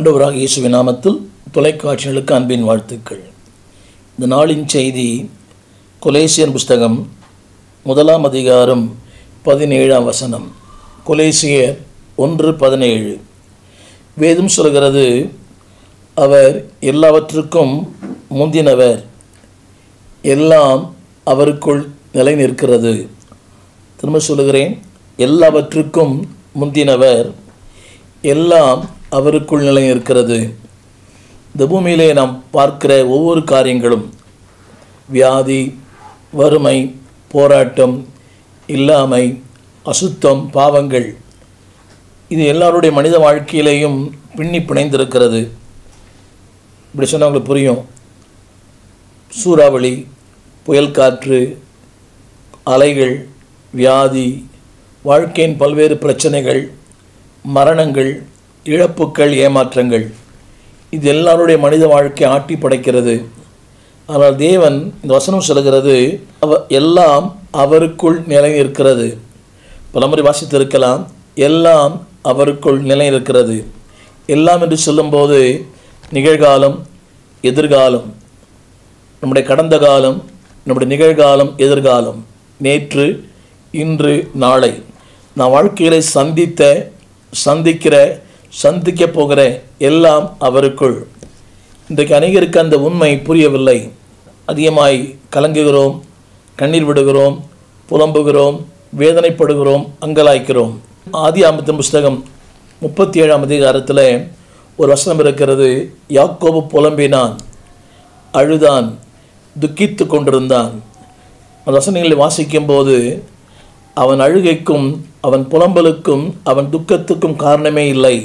ஆண்டவராக இயேசுவின் நாமத்தில் தொலைக்காட்சிகளுக்கு அன்பின் வாழ்த்துக்கள் இந்த நாளின் செய்தி கொலேசியன் புஸ்தகம் முதலாம் அதிகாரம் பதினேழாம் வசனம் கொலேசியர் ஒன்று பதினேழு வேதம் சொல்கிறது அவர் எல்லாவற்றுக்கும் முந்தினவர் எல்லாம் அவருக்குள் நிலை நிற்கிறது திரும்ப சொல்லுகிறேன் எல்லாவற்றுக்கும் முந்தினவர் எல்லாம் அவருக்குள் நிலை நிற்கிறது இந்த பூமியிலே நாம் பார்க்கிற ஒவ்வொரு காரியங்களும் வியாதி வறுமை போராட்டம் இல்லாமை அசுத்தம் பாவங்கள் இது எல்லாருடைய மனித வாழ்க்கையிலேயும் பின்னி பிணைந்திருக்கிறது இப்படி சொன்னால் உங்களுக்கு புரியும் சூறாவளி புயல் காற்று அலைகள் வியாதி வாழ்க்கையின் பல்வேறு பிரச்சனைகள் மரணங்கள் இழப்புக்கள் ஏமாற்றங்கள் இது எல்லாருடைய மனித வாழ்க்கையை ஆட்டி படைக்கிறது ஆனால் தேவன் இந்த வசனம் சொல்கிறது அவ எல்லாம் அவருக்குள் நிலை இருக்கிறது பலமுறை வாசித்திருக்கலாம் எல்லாம் அவருக்குள் நிலை இருக்கிறது எல்லாம் என்று சொல்லும்போது நிகழ்காலம் எதிர்காலம் நம்முடைய கடந்த காலம் நம்முடைய நிகழ்காலம் எதிர்காலம் நேற்று இன்று நாளை நான் வாழ்க்கையில சந்தித்த சந்திக்கிற சந்திக்க போகிற எல்லாம் அவருக்குள் இன்றைக்கு அநேகருக்கு அந்த உண்மை புரியவில்லை அதிகமாய் கலங்குகிறோம் கண்ணீர் விடுகிறோம் புலம்புகிறோம் வேதனைப்படுகிறோம் அங்கலாய்க்கிறோம் ஆதி ஆமத்தின் புஸ்தகம் முப்பத்தி ஏழாம் அதிகாரத்தில் ஒரு வசனம் இருக்கிறது யாக்கோபு புலம்பினான் அழுதான் துக்கித்து கொண்டிருந்தான் அந்த வசனங்களை வாசிக்கும்போது அவன் அழுகைக்கும் அவன் புலம்பலுக்கும் அவன் துக்கத்துக்கும் காரணமே இல்லை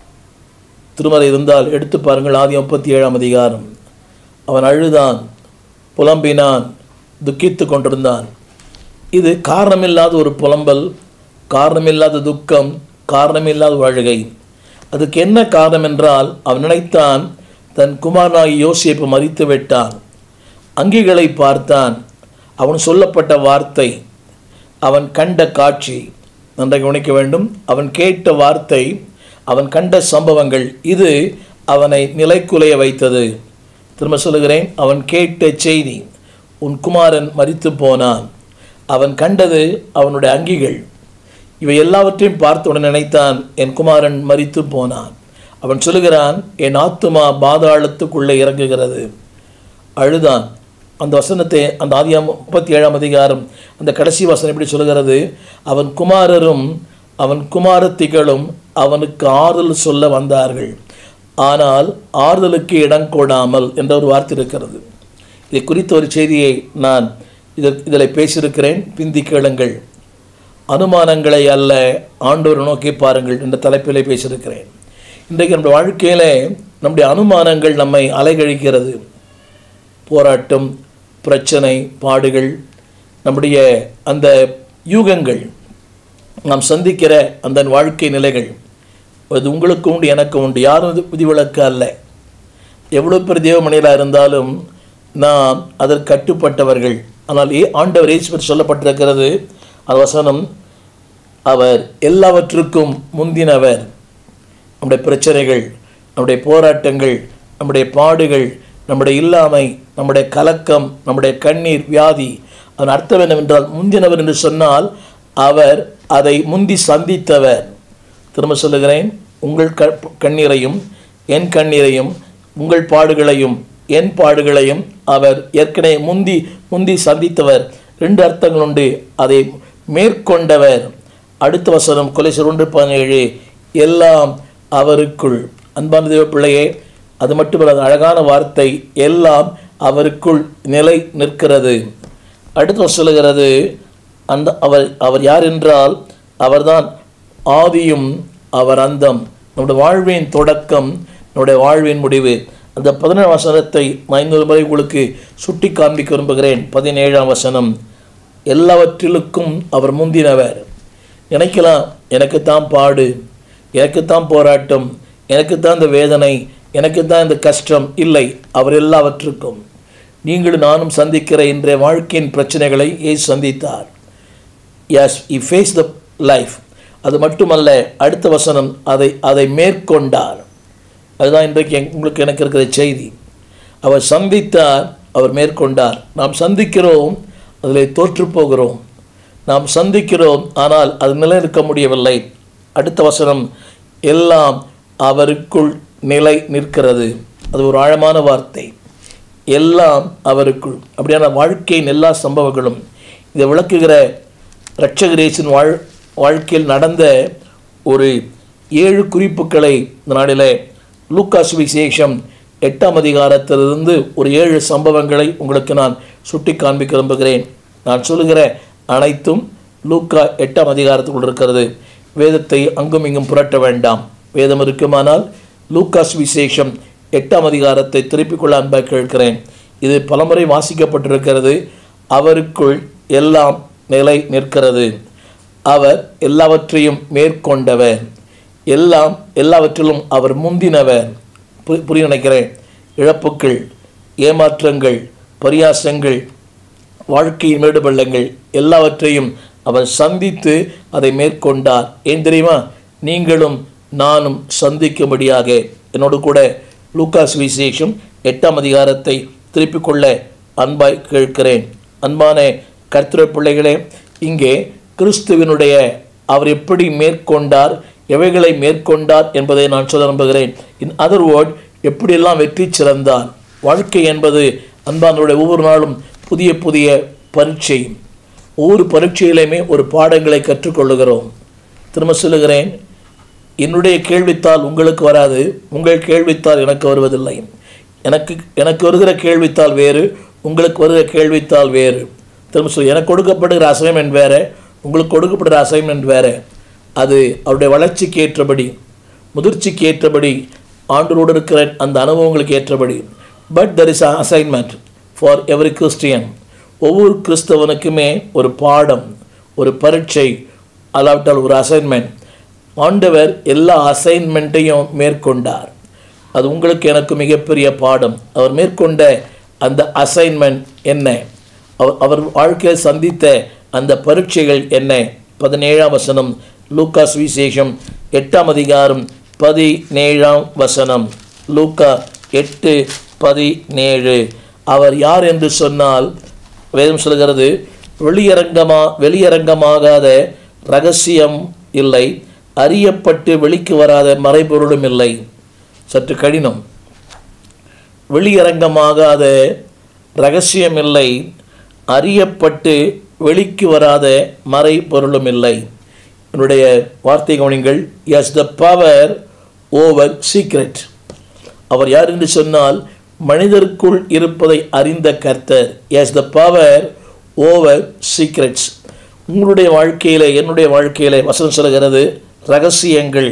திருமறை இருந்தால் எடுத்து பாருங்கள் ஆதி முப்பத்தி ஏழாம் அதிகாரம் அவன் அழுதான் புலம்பினான் துக்கித்து கொண்டிருந்தான் இது காரணமில்லாத ஒரு புலம்பல் காரணமில்லாத துக்கம் காரணமில்லாத ஒரு அழுகை அதுக்கு என்ன காரணம் என்றால் அவன் நினைத்தான் தன் குமாரனாகி யோசிப்பு மறித்து விட்டான் அங்கிகளை பார்த்தான் அவன் சொல்லப்பட்ட வார்த்தை அவன் கண்ட காட்சி நன்றாக கவனிக்க வேண்டும் அவன் கேட்ட வார்த்தை அவன் கண்ட சம்பவங்கள் இது அவனை நிலைக்குலைய வைத்தது திரும்ப சொல்லுகிறேன் அவன் கேட்ட செய்தி உன் குமாரன் மறித்து போனான் அவன் கண்டது அவனுடைய அங்கிகள் இவை எல்லாவற்றையும் பார்த்தவுடன் நினைத்தான் என் குமாரன் மறித்து போனான் அவன் சொல்லுகிறான் என் ஆத்துமா பாதாளத்துக்குள்ளே இறங்குகிறது அழுதான் அந்த வசனத்தை அந்த ஆதியாம் முப்பத்தி ஏழாம் அதிகாரம் அந்த கடைசி வசனம் எப்படி சொல்லுகிறது அவன் குமாரரும் அவன் குமாரத்திகளும் அவனுக்கு ஆறுதல் சொல்ல வந்தார்கள் ஆனால் ஆறுதலுக்கு இடம் கொடாமல் என்ற ஒரு வார்த்தை இருக்கிறது இதை குறித்த ஒரு செய்தியை நான் இதில் இதில் பேசியிருக்கிறேன் பிந்தி கேளுங்கள் அனுமானங்களை அல்ல ஆண்டோரை நோக்கி பாருங்கள் என்ற தலைப்பிலே பேசியிருக்கிறேன் இன்றைக்கு நம்முடைய வாழ்க்கையில் நம்முடைய அனுமானங்கள் நம்மை அலைகழிக்கிறது போராட்டம் பிரச்சனை பாடுகள் நம்முடைய அந்த யூகங்கள் நாம் சந்திக்கிற அந்த வாழ்க்கை நிலைகள் அது உங்களுக்கு உண்டு எனக்கு உண்டு யாரும் இது விதிவிலக்கு அல்ல எவ்வளோ பெரிய தேவமணிகளாக இருந்தாலும் நாம் அதற்கு கட்டுப்பட்டவர்கள் ஆனால் ஏ ஆண்டவர் ஈஸ்வர் சொல்லப்பட்டிருக்கிறது அது வசனம் அவர் எல்லாவற்றுக்கும் முந்தினவர் நம்முடைய பிரச்சனைகள் நம்முடைய போராட்டங்கள் நம்முடைய பாடுகள் நம்முடைய இல்லாமை நம்முடைய கலக்கம் நம்முடைய கண்ணீர் வியாதி அதன் அர்த்தம் என்னவென்றால் முந்தினவர் என்று சொன்னால் அவர் அதை முந்தி சந்தித்தவர் திரும்ப சொல்லுகிறேன் உங்கள் க கண்ணீரையும் என் கண்ணீரையும் உங்கள் பாடுகளையும் என் பாடுகளையும் அவர் ஏற்கனவே முந்தி முந்தி சந்தித்தவர் ரெண்டு அர்த்தங்கள் உண்டு அதை மேற்கொண்டவர் அடுத்த வசனம் கொலைசர் ஒன்று பதினேழு எல்லாம் அவருக்குள் அன்பான தேவ பிள்ளையே அது மட்டுமல்ல அழகான வார்த்தை எல்லாம் அவருக்குள் நிலை நிற்கிறது அடுத்து சொல்லுகிறது அந்த அவர் அவர் யார் என்றால் அவர்தான் ஆதியும் அவர் அந்தம் நம்முடைய வாழ்வின் தொடக்கம் நம்முடைய வாழ்வின் முடிவு அந்த பதினேழாம் வசனத்தை நான் இன்னொரு முறை உங்களுக்கு சுட்டி காண்பிக்க விரும்புகிறேன் பதினேழாம் வசனம் எல்லாவற்றிலுக்கும் அவர் முந்தினவர் நினைக்கலாம் எனக்குத்தான் பாடு எனக்குத்தான் போராட்டம் எனக்குத்தான் இந்த வேதனை எனக்குத்தான் இந்த கஷ்டம் இல்லை அவர் எல்லாவற்றுக்கும் நீங்களும் நானும் சந்திக்கிற இன்றைய வாழ்க்கையின் பிரச்சனைகளை ஏசு சந்தித்தார் as he face the life அது மட்டுமல்ல அடுத்த வசனம் அதை அதை மேற்கொண்டார் அதுதான் இன்றைக்கு எங்- உங்களுக்கு எனக்கு இருக்கிற செய்தி அவர் சந்தித்தார் அவர் மேற்கொண்டார் நாம் சந்திக்கிறோம் அதில் தோற்று போகிறோம் நாம் சந்திக்கிறோம் ஆனால் அது நிலைநிற்க முடியவில்லை அடுத்த வசனம் எல்லாம் அவருக்குள் நிலை நிற்கிறது அது ஒரு ஆழமான வார்த்தை எல்லாம் அவருக்குள் அப்படியான வாழ்க்கையின் எல்லா சம்பவங்களும் இதை விளக்குகிற இரட்சகரேசின் வாழ் வாழ்க்கையில் நடந்த ஒரு ஏழு குறிப்புகளை இந்த நாளிலே லூக்காஸ் விசேஷம் எட்டாம் அதிகாரத்திலிருந்து ஒரு ஏழு சம்பவங்களை உங்களுக்கு நான் சுட்டி காண்பிக்க விரும்புகிறேன் நான் சொல்லுகிற அனைத்தும் லூக்கா எட்டாம் அதிகாரத்துக்குள் இருக்கிறது வேதத்தை அங்கும் இங்கும் புரட்ட வேண்டாம் வேதம் இருக்குமானால் லூக்காஸ் விசேஷம் எட்டாம் அதிகாரத்தை திருப்பிக் கொள்ள அன்பாக கேட்கிறேன் இது பலமுறை வாசிக்கப்பட்டிருக்கிறது அவருக்குள் எல்லாம் நிலை நிற்கிறது அவர் எல்லாவற்றையும் மேற்கொண்டவர் எல்லாம் எல்லாவற்றிலும் அவர் முந்தினவர் பு- புரிய நினைக்கிறேன் இழப்புக்கள் ஏமாற்றங்கள் பரியாசங்கள் வாழ்க்கையின் மேடுபள்ளங்கள் எல்லாவற்றையும் அவர் சந்தித்து அதை மேற்கொண்டார் ஏன் தெரியுமா நீங்களும் நானும் சந்திக்கும்படியாக என்னோடு கூட லூக்காஸ் விசேஷம் எட்டாம் அதிகாரத்தை திருப்பிக் கொள்ள அன்பாய் கேட்கிறேன் அன்பான கர்த்தர பிள்ளைகளே இங்கே கிறிஸ்துவினுடைய அவர் எப்படி மேற்கொண்டார் எவைகளை மேற்கொண்டார் என்பதை நான் சொல்ல நம்புகிறேன் இன் அதர் வேர்ட் எப்படியெல்லாம் வெற்றி சிறந்தார் வாழ்க்கை என்பது அன்பானுடைய ஒவ்வொரு நாளும் புதிய புதிய பரீட்சை ஒவ்வொரு பரீட்சையிலையுமே ஒரு பாடங்களை கற்றுக்கொள்ளுகிறோம் திரும்ப சொல்லுகிறேன் என்னுடைய கேள்வித்தாள் உங்களுக்கு வராது உங்கள் கேள்வித்தாள் எனக்கு வருவதில்லை எனக்கு எனக்கு வருகிற கேள்வித்தாள் வேறு உங்களுக்கு வருகிற கேள்வித்தாள் வேறு திரும்ப சொல்லி எனக்கு கொடுக்கப்படுகிற அசைன்மெண்ட் வேறு உங்களுக்கு கொடுக்கப்படுகிற அசைன்மெண்ட் வேறு அது அவருடைய வளர்ச்சிக்கு ஏற்றபடி முதிர்ச்சிக்கு ஏற்றபடி ஆண்டோடு இருக்கிற அந்த அனுபவங்களுக்கு ஏற்றபடி but there is assignment for every Christian ஒவ்வொரு கிறிஸ்தவனுக்குமே ஒரு பாடம் ஒரு பரீட்சை அல்லாவிட்டால் ஒரு அசைன்மெண்ட் ஆண்டவர் எல்லா அசைன்மெண்ட்டையும் மேற்கொண்டார் அது உங்களுக்கு எனக்கு மிகப்பெரிய பாடம் அவர் மேற்கொண்ட அந்த அசைன்மெண்ட் என்ன அவர் அவர் வாழ்க்கையில் சந்தித்த அந்த பரீட்சைகள் என்ன பதினேழாம் வசனம் லூக்காஸ் விசேஷம் எட்டாம் அதிகாரம் பதினேழாம் வசனம் லூக்கா எட்டு பதினேழு அவர் யார் என்று சொன்னால் வேதம் சொல்கிறது வெளியரங்கமா வெளியரங்கமாகாத ரகசியம் இல்லை அறியப்பட்டு வெளிக்கு வராத மறைபொருளும் இல்லை சற்று கடினம் வெளியரங்கமாகாத ரகசியம் இல்லை அறியப்பட்டு வெளிக்கு வராத மறைபொருளும் இல்லை என்னுடைய வார்த்தை கவனிங்கள் S the power over secret அவர் யார் என்று சொன்னால் மனிதருக்குள் இருப்பதை அறிந்த கர்த்தர் has the power over secrets உங்களுடைய வாழ்க்கையிலே என்னுடைய வாழ்க்கையிலே வசனம் சொல்கிறது ரகசியங்கள்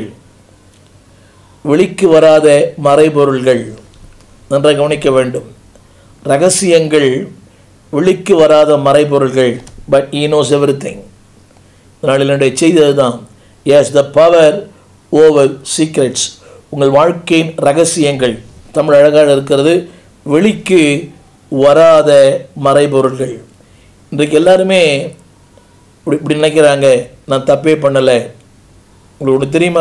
வெளிக்கு வராத மறைபொருள்கள் நன்றாக கவனிக்க வேண்டும் ரகசியங்கள் வெளிக்கு வராத மறைபொருள்கள் but he knows everything நாளில் என்னுடைய செய்தி அதுதான் has the power over secrets உங்கள் வாழ்க்கையின் ரகசியங்கள் தமிழ் அழகாக இருக்கிறது வெளிக்கு வராத மறைபொருள்கள் இன்றைக்கு எல்லாருமே இப்படி இப்படி நினைக்கிறாங்க நான் தப்பே பண்ணலை உங்களுக்கு ஒன்று தெரியுமா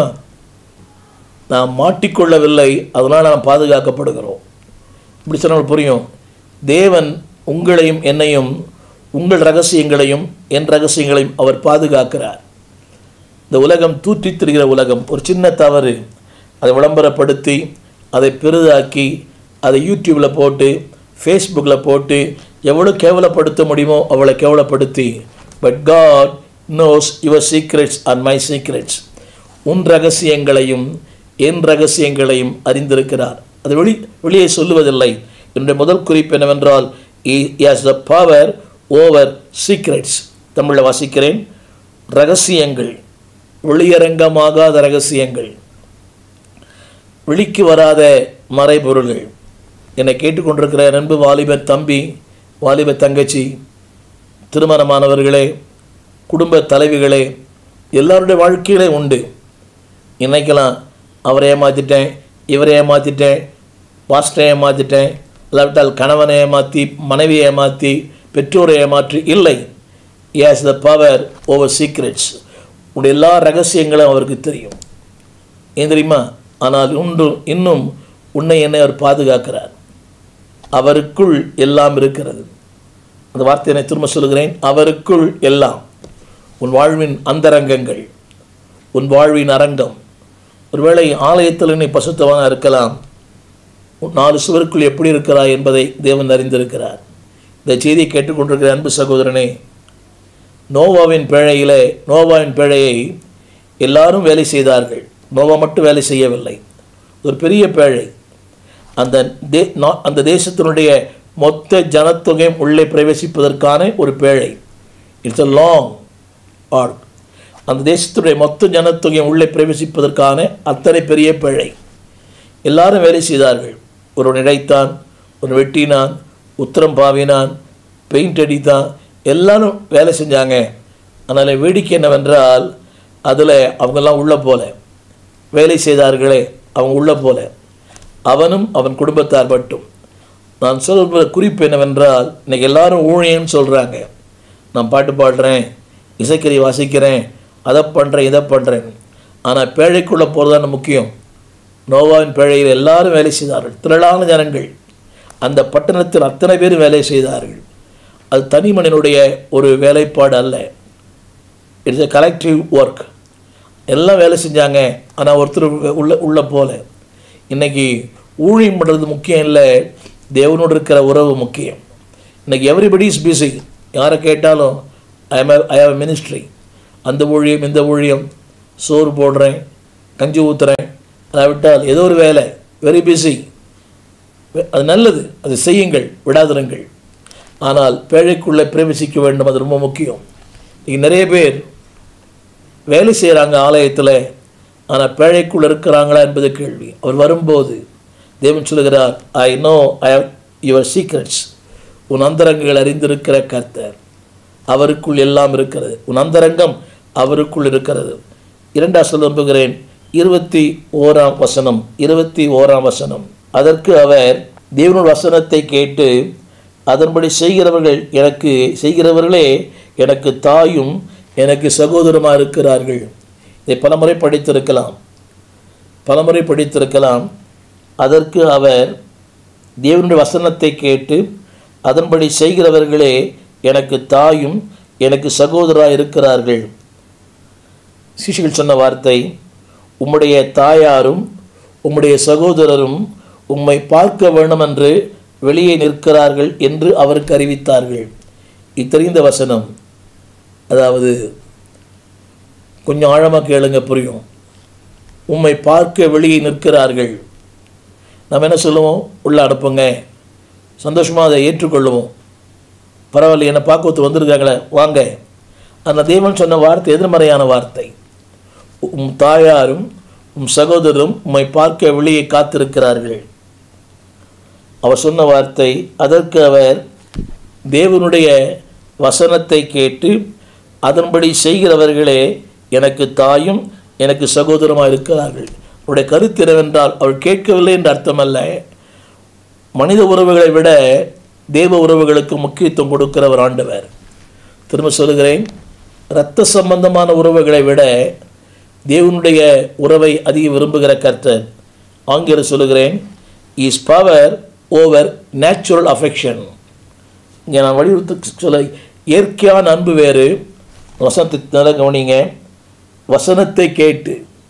நாம் மாட்டிக்கொள்ளவில்லை அதனால் நாம் பாதுகாக்கப்படுகிறோம் இப்படி சொன்னால் புரியும் தேவன் உங்களையும் என்னையும் உங்கள் ரகசியங்களையும் என் ரகசியங்களையும் அவர் பாதுகாக்கிறார் இந்த உலகம் தூற்றித் திரிகிற உலகம் ஒரு சின்ன தவறு அதை விளம்பரப்படுத்தி அதை பெரிதாக்கி அதை யூடியூப்பில் போட்டு ஃபேஸ்புக்கில் போட்டு எவ்வளோ கேவலப்படுத்த முடியுமோ அவளை கேவலப்படுத்தி but God knows your secrets and my secrets உன் ரகசியங்களையும் என் ரகசியங்களையும் அறிந்திருக்கிறார் அது வெளி வெளியே சொல்லுவதில்லை என்னுடைய முதல் குறிப்பு என்னவென்றால் is the power over secrets தமிழில் வாசிக்கிறேன் ரகசியங்கள் வெளியரங்கமாகாத ரகசியங்கள் வெளிக்கு வராத மறைபொருள்கள் என்னை கேட்டுக்கொண்டிருக்கிற நண்பு வாலிப தம்பி வாலிப தங்கச்சி திருமணமானவர்களே குடும்ப தலைவிகளே எல்லாருடைய வாழ்க்கையிலே உண்டு நினைக்கலாம் அவரை ஏமாற்றிட்டேன் இவரை ஏமாற்றிட்டேன் பாஸ்டரை ஏமாற்றிட்டேன் இல்லாவிட்டால் கணவனை ஏமாற்றி மனைவியை ஏமாற்றி பெற்றோரை ஏமாற்றி இல்லை has the power over secrets உடைய எல்லா ரகசியங்களும் அவருக்கு தெரியும் ஏன் தெரியுமா ஆனால் உண்டு இன்னும் உன்னை என்னை அவர் பாதுகாக்கிறார் அவருக்குள் எல்லாம் இருக்கிறது அந்த வார்த்தையை நான் திரும்ப சொல்கிறேன் அவருக்குள் எல்லாம் உன் வாழ்வின் அந்தரங்கங்கள் உன் வாழ்வின் அரங்கம் ஒருவேளை ஆலயத்தில் நீ பசுத்தவனாக இருக்கலாம் உன் நாலு சுவருக்குள் எப்படி இருக்கிறாய் என்பதை தேவன் அறிந்திருக்கிறார் இந்த செய்தியை கேட்டுக்கொண்டிருக்கிற அன்பு சகோதரனே நோவாவின் பேழையிலே நோவாவின் பேழையை எல்லாரும் வேலை செய்தார்கள் நோவா மட்டும் வேலை செய்யவில்லை ஒரு பெரிய பேழை அந்த தே நா- அந்த தேசத்தினுடைய மொத்த ஜனத்தொகையும் உள்ளே பிரவேசிப்பதற்கான ஒரு பேழை இட்ஸ் a லாங் ஆர்க் அந்த தேசத்துடைய மொத்த ஜனத்தொகையும் உள்ளே பிரவேசிப்பதற்கான அத்தனை பெரிய பேழை எல்லாரும் வேலை செய்தார்கள் ஒருவன் இழைத்தான் ஒரு வெட்டினான் உத்தரம் பாவினான் பெயிண்ட் அடித்தான் எல்லாரும் வேலை செஞ்சாங்க ஆனால் வேடிக்கை என்னவென்றால் அதில் அவங்கெல்லாம் உள்ள போல வேலை செய்தார்களே அவங்க உள்ள போல அவனும் அவன் குடும்பத்தார் மட்டும் நான் சொல்கிற குறிப்பு என்னவென்றால் இன்னைக்கு எல்லாரும் ஊழியன்னு சொல்கிறாங்க நான் பாட்டு பாடுறேன் இசைக்கறி வாசிக்கிறேன் அதை பண்ணுறேன் இதை பண்ணுறேன் ஆனால் பேழைக்குள்ளே போகிறதான முக்கியம் நோவாவின் பேழையில் எல்லாரும் வேலை செய்தார்கள் திரளான ஜனங்கள் அந்த பட்டணத்தில் அத்தனை பேர் வேலை செய்தார்கள் அது தனி மனிதனுடைய ஒரு வேலைப்பாடு அல்ல இட்ஸ் a கலெக்டிவ் ஒர்க் எல்லாம் வேலை செஞ்சாங்க ஆனால் ஒருத்தர் உள்ள உள்ள போல இன்னைக்கு ஊழியம் பண்ணுறது முக்கியம் இல்லை தேவனோடு இருக்கிற உறவு முக்கியம் இன்னைக்கு எவ்ரிபடி இஸ் பிஸி யாரை கேட்டாலும் I am I have ministry அந்த ஊழியம் இந்த ஊழியம் சோறு போடுறேன் கஞ்சி ஊற்றுறேன் அதை விட்டால் ஏதோ ஒரு வேலை வெரி பிஸி அது நல்லது அது செய்யுங்கள் விடாதிருங்கள் ஆனால் பேழைக்குள்ளே பிரவேசிக்க வேண்டும் அது ரொம்ப முக்கியம் இங்கே நிறைய பேர் வேலை செய்கிறாங்க ஆலயத்தில் ஆனால் பேழைக்குள் இருக்கிறாங்களா என்பது கேள்வி அவர் வரும்போது தேவன் சொல்லுகிறார் I know I have your secrets உன் அந்தரங்கங்கள் அறிந்திருக்கிற கர்த்தர் அவருக்குள் எல்லாம் இருக்கிறது உன் அந்தரங்கம் அவருக்குள் இருக்கிறது இரண்டா சொல்ல விரும்புகிறேன் இருபத்தி ஓராம் வசனம் இருபத்தி ஓராம் வசனம் அதற்கு அவர் தேவனுடைய வசனத்தை கேட்டு அதன்படி செய்கிறவர்கள் எனக்கு செய்கிறவர்களே எனக்கு தாயும் எனக்கு சகோதரமாக இருக்கிறார்கள் இதை பலமுறை படித்திருக்கலாம் பலமுறை படித்திருக்கலாம் அதற்கு அவர் தேவனுடைய வசனத்தை கேட்டு அதன்படி செய்கிறவர்களே எனக்கு தாயும் எனக்கு சகோதராக இருக்கிறார்கள் சிஷிகள் சொன்ன வார்த்தை உம்முடைய தாயாரும் உம்முடைய சகோதரரும் உம்மை பார்க்க வேண்டும் என்று வெளியே நிற்கிறார்கள் என்று அவருக்கு அறிவித்தார்கள் இத்தெரிந்த வசனம் அதாவது கொஞ்சம் ஆழமாக கேளுங்க புரியும் உம்மை பார்க்க வெளியே நிற்கிறார்கள் நம்ம என்ன சொல்லுவோம் உள்ள அனுப்புங்க சந்தோஷமாக அதை ஏற்றுக்கொள்ளுவோம் பரவாயில்ல என்னை பார்க்க ஒருத்தர் வந்திருக்காங்களே வாங்க அந்த தேவன் சொன்ன வார்த்தை எதிர்மறையான வார்த்தை உம் தாயாரும் உம் சகோதரரும் உம்மை பார்க்க வெளியே காத்திருக்கிறார்கள் அவர் சொன்ன வார்த்தை அதற்கு அவர் தேவனுடைய வசனத்தை கேட்டு அதன்படி செய்கிறவர்களே எனக்கு தாயும் எனக்கு சகோதரமாக இருக்கிறார்கள் அவருடைய கருத்து என்னவென்றால் அவர் கேட்கவில்லை என்று அர்த்தமல்ல மனித உறவுகளை விட தேவ உறவுகளுக்கு முக்கியத்துவம் கொடுக்கிறவர் ஆண்டவர் திரும்ப சொல்லுகிறேன் இரத்த சம்பந்தமான உறவுகளை விட தேவனுடைய உறவை அதிக விரும்புகிற கர்த்தர் ஆங்கில சொல்லுகிறேன் is power over natural affection இங்கே நான் வலியுறுத்த சொல்ல இயற்கையான அன்பு வேறு வசனத்தை நல்லா கவனிங்க வசனத்தை கேட்டு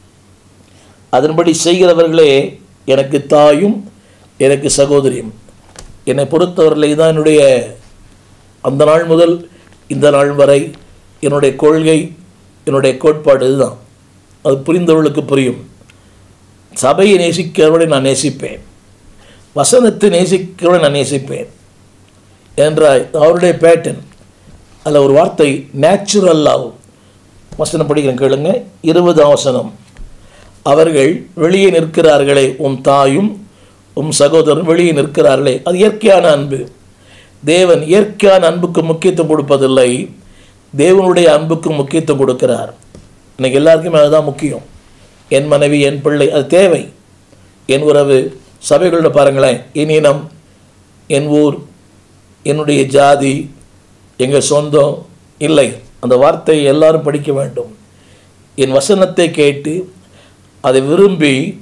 அதன்படி செய்கிறவர்களே எனக்கு தாயும் எனக்கு சகோதரியும் என்னை பொறுத்தவரையில் இதுதான் என்னுடைய அந்த நாள் முதல் இந்த நாள் வரை என்னுடைய கொள்கை என்னுடைய கோட்பாடு இதுதான் அது புரிந்தவர்களுக்கு புரியும் சபையை நேசிக்கிறவரை நான் நேசிப்பேன் வசனத்தை நேசிக்கிறவரை நான் நேசிப்பேன் என்றால் அவருடைய பேட்டன் அதில் ஒரு வார்த்தை நேச்சுரல் ஆகும் வசனம் படிக்கிறேன் கேளுங்க இருபதாம் வசனம் அவர்கள் வெளியே நிற்கிறார்களே உம் தாயும் உம் சகோதரன் வெளியே நிற்கிறார்களே அது இயற்கையான அன்பு தேவன் இயற்கையான அன்புக்கு முக்கியத்துவம் கொடுப்பதில்லை தேவனுடைய அன்புக்கு முக்கியத்துவம் கொடுக்கிறார் இன்னைக்கு எல்லாருக்குமே அதுதான் முக்கியம் என் மனைவி என் பிள்ளை அது தேவை என் உறவு சபைகளோட பாருங்களேன் என் இனம் என் ஊர் என்னுடைய ஜாதி எங்கள் சொந்தம் இல்லை அந்த வார்த்தையை எல்லாரும் படிக்க வேண்டும் என் வசனத்தை கேட்டு அதை விரும்பி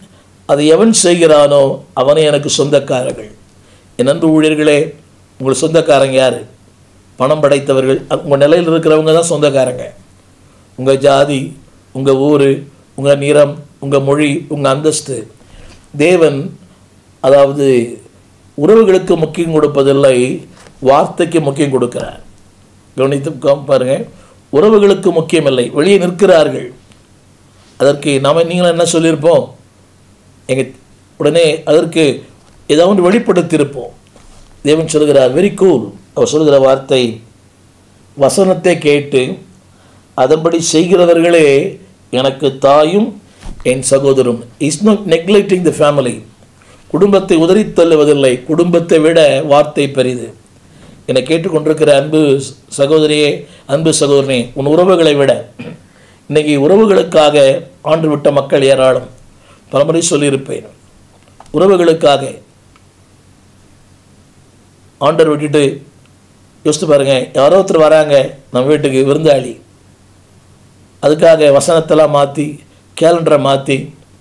அதை எவன் செய்கிறானோ அவனே எனக்கு சொந்தக்காரர்கள் என் அன்பு ஊழியர்களே உங்கள் சொந்தக்காரங்க யார் பணம் படைத்தவர்கள் உங்கள் நிலையில் இருக்கிறவங்க தான் சொந்தக்காரங்க உங்கள் ஜாதி உங்கள் ஊர் உங்கள் நிறம் உங்கள் மொழி உங்கள் அந்தஸ்து தேவன் அதாவது உறவுகளுக்கு முக்கியம் கொடுப்பதில்லை வார்த்தைக்கு முக்கியம் கொடுக்கிறார் கவனித்து கவ- பாருங்க உறவுகளுக்கு முக்கியம் இல்லை வெளியே நிற்கிறார்கள் அதற்கு நாம் நீங்களும் என்ன சொல்லியிருப்போம் எங்கள் உடனே அதற்கு ஏதாவது ஒன்று வெளிப்படுத்தியிருப்போம் தேவன் சொல்கிறார் வெரி கூல் அவர் சொல்கிற வார்த்தை வசனத்தை கேட்டு அதன்படி செய்கிறவர்களே எனக்கு தாயும் என் சகோதரும் is not neglecting the family குடும்பத்தை உதறித் தள்ளுவதில்லை குடும்பத்தை விட வார்த்தை பெரிது என்னை கேட்டுக்கொண்டிருக்கிற அன்பு சகோதரியே அன்பு சகோதரனே உன் உறவுகளை விட இன்னைக்கு உறவுகளுக்காக ஆண்டு விட்ட மக்கள் ஏராளம் பலமுறை சொல்லியிருப்பேன் உறவுகளுக்காக ஆண்டர் விட்டுட்டு யோசித்து பாருங்க யாரோ ஒருத்தர் வராங்க நம்ம வீட்டுக்கு விருந்தாளி அதுக்காக வசனத்தெல்லாம் மாற்றி கேலண்டரை மாற்றி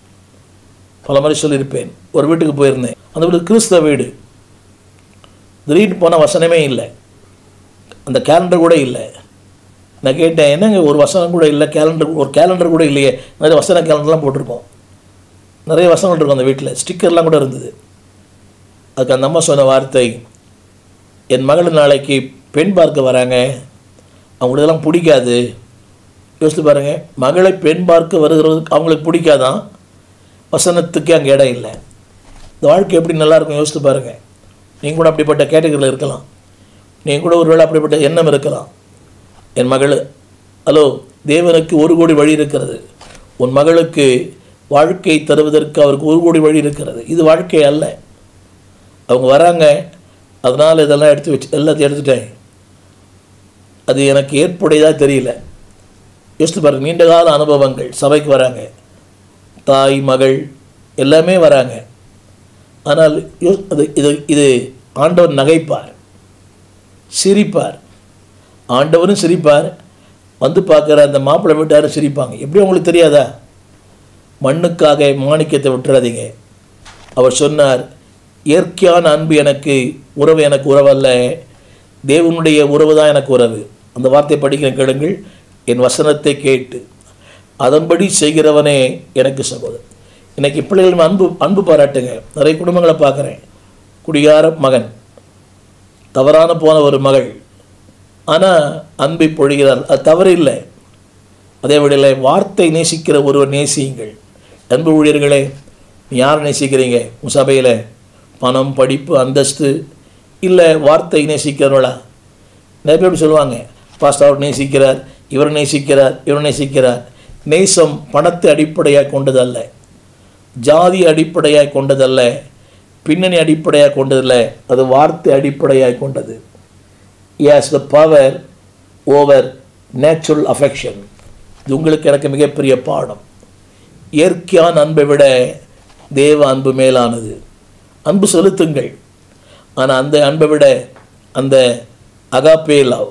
பல மாதிரி சொல்லியிருப்பேன் ஒரு வீட்டுக்கு போயிருந்தேன் அந்த வீடு கிறிஸ்தவ வீடு திடீர்னு போன வசனமே இல்லை அந்த கேலண்டர் கூட இல்லை நான் கேட்டேன் என்னங்க ஒரு வசனம் கூட இல்லை கேலண்டர் ஒரு கேலண்டர் கூட இல்லையே நிறைய வசன கேலண்டர்லாம் போட்டிருக்கோம் நிறைய வசனங்கள் இருக்கும் அந்த வீட்டில் ஸ்டிக்கர்லாம் கூட இருந்தது அதுக்கு அந்த அம்மா சொன்ன வார்த்தை என் மகள் நாளைக்கு பெண் பார்க்க வராங்க அவங்களுக்கு இதெல்லாம் பிடிக்காது யோசித்து பாருங்கள் மகளை பெண் பார்க்க வருகிறதுக்கு அவங்களுக்கு பிடிக்காதான் வசனத்துக்கு அங்கே இடம் இல்லை இந்த வாழ்க்கை எப்படி நல்லா இருக்கும் யோசித்து பாருங்கள் நீங்கள் கூட அப்படிப்பட்ட கேட்டகரியில் இருக்கலாம் நீங்கள் கூட ஒருவேளை அப்படிப்பட்ட எண்ணம் இருக்கலாம் என் மகள் ஹலோ தேவனுக்கு ஒரு கோடி வழி இருக்கிறது உன் மகளுக்கு வாழ்க்கை தருவதற்கு அவருக்கு ஒரு கோடி வழி இருக்கிறது இது வாழ்க்கை அல்ல அவங்க வராங்க அதனால் இதெல்லாம் எடுத்து வச்சு எல்லாத்தையும் எடுத்துட்டேன் அது எனக்கு ஏற்புடையதாக தெரியல யோசித்து பாருங்க நீண்ட கால அனுபவங்கள் சபைக்கு வராங்க தாய் மகள் எல்லாமே வராங்க ஆனால் யோ- அது இது இது ஆண்டவர் நகைப்பார் சிரிப்பார் ஆண்டவரும் சிரிப்பார் வந்து பார்க்குற அந்த மாப்பிள்ளை வீட்டாரும் சிரிப்பாங்க எப்படி உங்களுக்கு தெரியாதா மண்ணுக்காக மாணிக்கத்தை விட்டுறாதீங்க அவர் சொன்னார் இயற்கையான அன்பு எனக்கு உறவு எனக்கு உறவல்ல தேவனுடைய உறவு தான் எனக்கு உறவு அந்த வார்த்தை படிக்கிற கேளுங்கள் என் வசனத்தை கேட்டு அதன்படி செய்கிறவனே எனக்கு சகோதரன் இன்னைக்கு பிள்ளைகள் மேல் அன்பு அன்பு பாராட்டுங்க நிறைய குடும்பங்களை பார்க்குறேன் குடியார மகன் தவறான போன ஒரு மகள் ஆனால் அன்பை பொழிகிறார் அது தவறு இல்லை அதே வழியில் வார்த்தை நேசிக்கிற ஒருவர் நேசியுங்கள் அன்பு ஊழியர்களே நீ யாரை நேசிக்கிறீங்க உன் சபையில் பணம் படிப்பு அந்தஸ்து இல்லை வார்த்தை நேசிக்கிறவர்களா நிறைய பேர் இப்படி சொல்லுவாங்க பாஸ்டர் அவர் நேசிக்கிறார் இவர் நேசிக்கிறார் இவர் நேசிக்கிறார் நேசம் பணத்தை அடிப்படையாக கொண்டதல்ல ஜாதி அடிப்படையாக கொண்டதல்ல பின்னணி அடிப்படையாக கொண்டதல்ல அது வார்த்தை அடிப்படையாக கொண்டது has the power over natural affection இது உங்களுக்கு எனக்கு மிகப்பெரிய பாடம் இயற்கையான அன்பை விட தேவ அன்பு மேலானது அன்பு செலுத்துங்கள் ஆனால் அந்த அன்பை விட அந்த அகாப்பே லவ்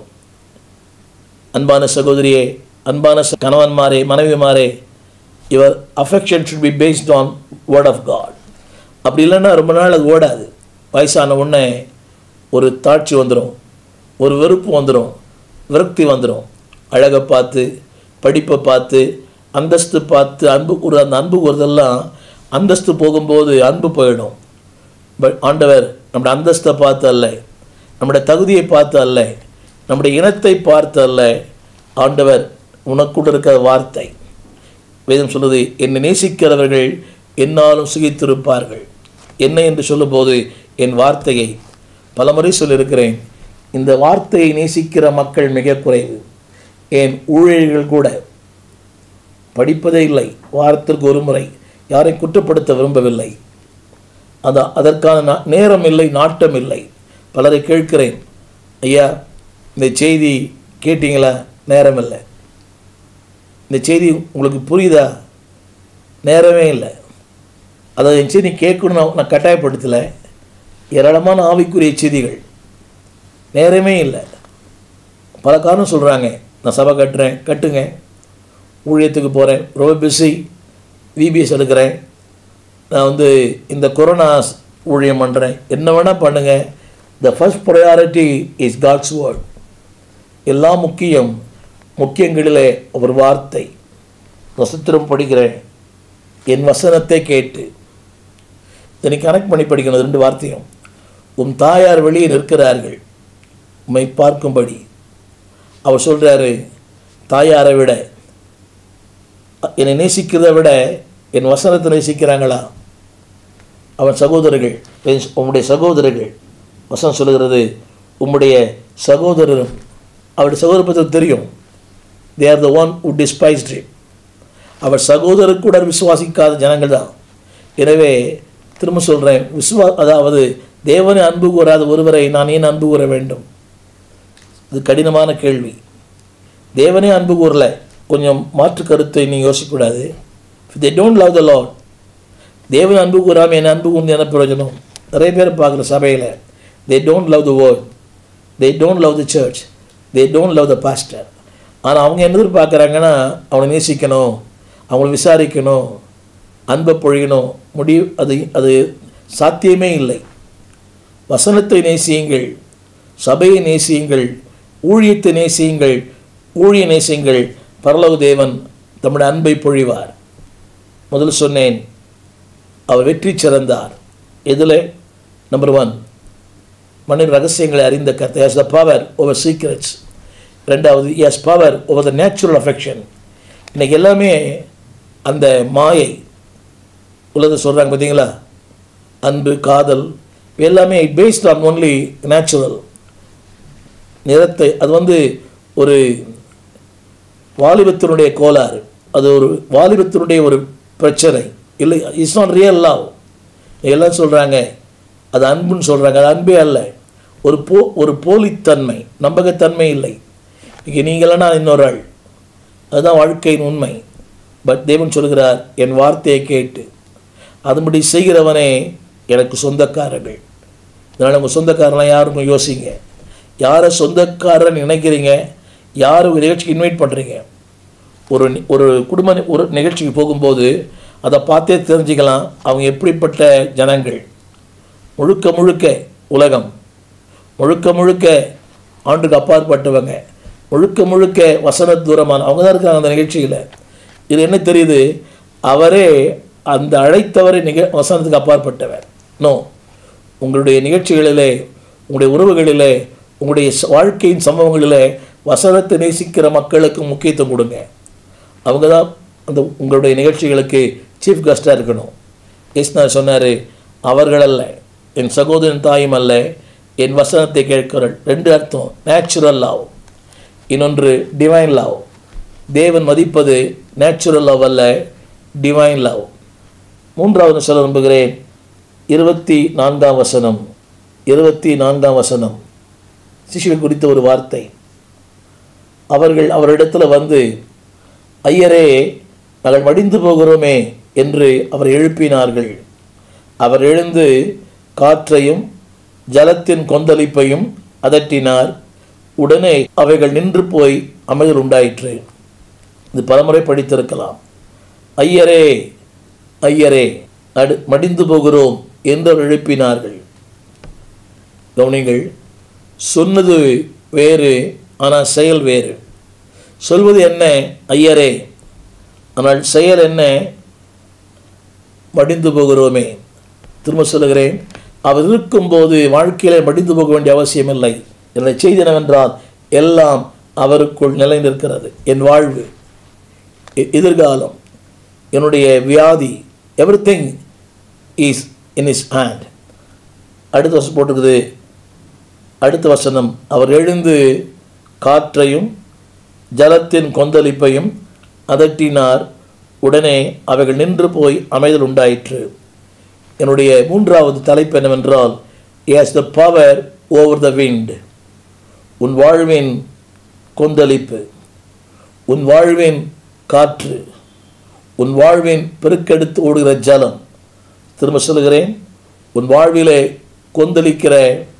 அன்பான சகோதரியே அன்பான ச- கணவன்மாரே மனைவிமாரே your affection should be based on word of God அப்படி இல்லைன்னா ரொம்ப நாள் அது ஓடாது வயசான உடனே ஒரு தாட்சி வந்துடும் ஒரு வெறுப்பு வந்துடும் விரக்தி வந்துடும் அழகை பார்த்து படிப்பை பார்த்து அந்தஸ்து பார்த்து அன்பு கூறு அந்த அன்பு கூறுதெல்லாம் அந்தஸ்து போகும்போது அன்பு போயிடும் பட் ஆண்டவர் நம்முடைய அந்தஸ்தை பார்த்து அல்ல நம்முடைய தகுதியை பார்த்து அல்ல நம்முடைய இனத்தை பார்த்து அல்ல ஆண்டவர் உனக்குள்ள இருக்கிற வார்த்தை வேதம் சொல்லுது என்னை நேசிக்கிறவர்கள் என்னாலும் சுகித்திருப்பார்கள் என்ன என்று சொல்லும்போது என் வார்த்தையை பலமுறை சொல்லியிருக்கிறேன் இந்த வார்த்தையை நேசிக்கிற மக்கள் மிக குறைவு என் ஊழியர்கள் கூட படிப்பதே இல்லை வாரத்திற்கு ஒரு முறை யாரை குற்றப்படுத்த விரும்பவில்லை அது அதற்கான நா- நேரம் இல்லை நாட்டம் இல்லை பலரை கேட்கிறேன் ஐயா இந்த செய்தி கேட்டீங்களா நேரம் இல்லை இந்த செய்தி உங்களுக்கு புரியுதா நேரமே இல்லை அதை என் செய்தி கேட்கணும் நான் நான் கட்டாயப்படுத்தலை ஏராளமான ஆவிக்குரிய செய்திகள் நேரமே இல்லை பல காரணம் சொல்கிறாங்க நான் சபை கட்டுறேன் கட்டுங்க ஊழியத்துக்கு போகிறேன் ரொம்ப பிஸி விபிஎஸ் எடுக்கிறேன் நான் வந்து இந்த கொரோனா ஊழியம் பண்ணுறேன் என்ன வேணால் பண்ணுங்கள் the first priority is God's word எல்லாம் முக்கியம் முக்கியங்களிலே ஒரு வார்த்தை வசத்திரம் படிக்கிறேன் என் வசனத்தை கேட்டு இதை கனெக்ட் பண்ணி படிக்கணும் ரெண்டு வார்த்தையும் உன் தாயார் வெளியே நிற்கிறார்கள் உம்மை பார்க்கும்படி அவர் சொல்கிறாரு தாயாரை விட என்னை நேசிக்கிறதை விட என் வசனத்தை நேசிக்கிறாங்களா அவன் சகோதரர்கள் என் உம்முடைய சகோதரர்கள் வசனம் சொல்லுகிறது உம்முடைய சகோதரரும் அவருடைய சகோதர பற்றி தெரியும் they are the one who despised him அவர் சகோதரர் கூட விசுவாசிக்காத ஜனங்கள் தான் எனவே திரும்ப சொல்கிறேன் விசுவா அதாவது தேவனை அன்பு கூறாத ஒருவரை நான் ஏன் அன்பு கூற வேண்டும் இது கடினமான கேள்வி தேவனே அன்பு கூறல கொஞ்சம் மாற்று கருத்தை நீ யோசிக்கக்கூடாது they don't love the Lord தேவன் அன்பு கூறாமல் என்ன அன்பு கூர்ந்து என்ன பிரயோஜனம் நிறைய பேர் பார்க்குற சபையில் they don't love the word they don't love the church they don't love the pastor ஆனால் அவங்க என்ன எதிர்பார்க்குறாங்கன்னா அவனை நேசிக்கணும் அவங்கள விசாரிக்கணும் அன்பை பொழியணும் முடிவு அது அது சாத்தியமே இல்லை வசனத்தை நேசியுங்கள் சபையை நேசியுங்கள் ஊழியத்தை நேசியுங்கள் ஊழிய நேசியுங்கள் பரலோக தேவன் தம்முடைய அன்பை பொழிவார் முதல் சொன்னேன் அவர் வெற்றி சிறந்தார் எதில் நம்பர் ஒன் மனித ரகசியங்களை அறிந்த கத்தை has the power over secrets ரெண்டாவது is power over the natural affection இன்னைக்கு எல்லாமே அந்த மாயை உலகத்தை சொல்கிறாங்க பார்த்தீங்களா அன்பு காதல் எல்லாமே பேஸ்ட் ஆன் ஒன்லி நேச்சுரல் நிறத்தை அது வந்து ஒரு வாலிபத்தினுடைய கோளாறு அது ஒரு வாலிபத்தினுடைய ஒரு பிரச்சனை இல்லை இட்ஸ் நாட் ரியல் லவ் எல்லாம் சொல்கிறாங்க அது அன்புன்னு சொல்கிறாங்க அது அன்பே அல்ல ஒரு போ ஒரு போலித்தன்மை நம்பகத்தன்மை இல்லை இங்கே நீங்களா இன்னொரு ஆள் அதுதான் வாழ்க்கையின் உண்மை பட் தேவன் சொல்கிறார் என் வார்த்தையை கேட்டு அதுபடி செய்கிறவனே எனக்கு சொந்தக்காரர்கள் இதனால் உங்கள் சொந்தக்காரலாம் யாருக்கும் யோசிங்க யாரை சொந்தக்காரன் நினைக்கிறீங்க யார் ஒரு நிகழ்ச்சிக்கு இன்வைட் பண்ணுறீங்க ஒரு நி- ஒரு குடும்ப நி- ஒரு நிகழ்ச்சிக்கு போகும்போது அதை பார்த்தே தெரிஞ்சுக்கலாம் அவங்க எப்படிப்பட்ட ஜனங்கள் முழுக்க முழுக்க உலகம் முழுக்க முழுக்க ஆண்டுக்கு அப்பாற்பட்டவங்க முழுக்க முழுக்க வசன தூரமான அவங்க தான் இருக்காங்க அந்த நிகழ்ச்சியில் இது என்ன தெரியுது அவரே அந்த அழைத்தவரை நிக வசனத்துக்கு அப்பாற்பட்டவர் நோ உங்களுடைய நிகழ்ச்சிகளிலே உங்களுடைய உறவுகளிலே உங்களுடைய ச- வாழ்க்கையின் சம்பவங்களிலே வசனத்தை நேசிக்கிற மக்களுக்கு முக்கியத்துவம் கொடுங்க அவங்க தான் அந்த உங்களுடைய நிகழ்ச்சிகளுக்கு சீஃப் கெஸ்ட்டாக இருக்கணும் இஸ்னார் சொன்னார் அவர்கள் அல்ல என் சகோதரன் தாயும் அல்ல என் வசனத்தை கேட்கிறள் ரெண்டு அர்த்தம் நேச்சுரல் லவ் இன்னொன்று டிவைன் லவ் தேவன் மதிப்பது நேச்சுரல் லவ் அல்ல டிவைன் லவ் மூன்றாவது சொல்ல விரும்புகிறேன் இருபத்தி நான்காம் வசனம் இருபத்தி நான்காம் வசனம் சிஷியர்கள் குறித்த ஒரு வார்த்தை அவர்கள் அவரிடத்துல வந்து ஐயரே நாங்கள் மடிந்து போகிறோமே என்று அவர் எழுப்பினார்கள் அவர் எழுந்து காற்றையும் ஜலத்தின் கொந்தளிப்பையும் அதட்டினார் உடனே அவைகள் நின்று போய் அமைதல் உண்டாயிற்று இது பலமுறை படித்திருக்கலாம் ஐயரே ஐயரே நடு மடிந்து போகிறோம் என்று அவர் எழுப்பினார்கள் கவனிங்கள் சொன்னது வேறு ஆனால் செயல் வேறு சொல்வது என்ன ஐயரே ஆனால் செயல் என்ன மடிந்து போகிறோமே திரும்ப சொல்லுகிறேன் அவர் இருக்கும்போது வாழ்க்கையிலே மடிந்து போக வேண்டிய அவசியமில்லை என்னுடைய செய்தி என்னவென்றால் எல்லாம் அவருக்குள் நிலை நிற்கிறது என் வாழ்வு எ- எதிர்காலம் என்னுடைய வியாதி everything is in his hand அடுத்த வருஷம் போட்டுக்குது அடுத்த வசனம் அவர் எழுந்து காற்றையும் ஜலத்தின் கொந்தளிப்பையும் அதட்டினார் உடனே அவைகள் நின்று போய் அமைதல் உண்டாயிற்று என்னுடைய மூன்றாவது தலைப்பு என்னவென்றால் is the power over the wind உன் வாழ்வின் கொந்தளிப்பு உன் வாழ்வின் காற்று உன் வாழ்வின் பெருக்கெடுத்து ஓடுகிற ஜலம் திரும்ப சொல்லுகிறேன் உன் வாழ்விலே கொந்தளிக்கிற